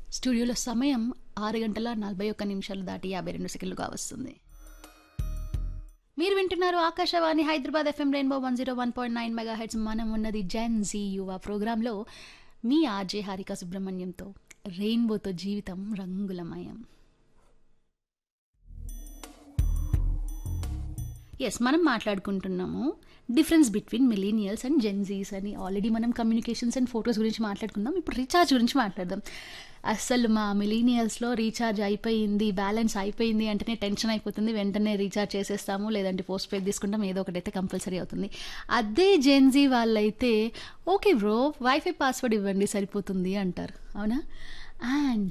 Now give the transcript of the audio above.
స్టూడియోలో సమయం ఆరు గంటల నలభై ఒక్క నిమిషాలు దాటి యాభై రెండు సెకండ్లుగా వస్తుంది మీరు వింటున్నారు Akashvani Hyderabad FM rainbow one zero one point nine megahertz మనం ఉన్నది జెన్ జీ యువ ప్రోగ్రాంలో మీ ఆర్జే హారిక సుబ్రహ్మణ్యంతో రెయిన్బోతో జీవితం రంగులమయం ఎస్ మనం మాట్లాడుకుంటున్నాము difference between millennials and gen Zs అని ఆల్రెడీ మనం కమ్యూనికేషన్స్ అండ్ ఫొటోస్ గురించి మాట్లాడుకుందాం ఇప్పుడు రీఛార్జ్ గురించి మాట్లాడదాం అస్సలు మా మిలీనియల్స్లో రీఛార్జ్ అయిపోయింది బ్యాలెన్స్ అయిపోయింది అంటేనే టెన్షన్ అయిపోతుంది వెంటనే రీఛార్జ్ చేసేస్తాము లేదంటే పోస్ట్ పేడ్ తీసుకుంటాం ఏదో ఒకటి అయితే కంపల్సరీ అవుతుంది అదే జెన్జీ వాళ్ళైతే ఓకే బ్రో వైఫై పాస్వర్డ్ ఇవ్వండి సరిపోతుంది అంటారు అవునా అండ్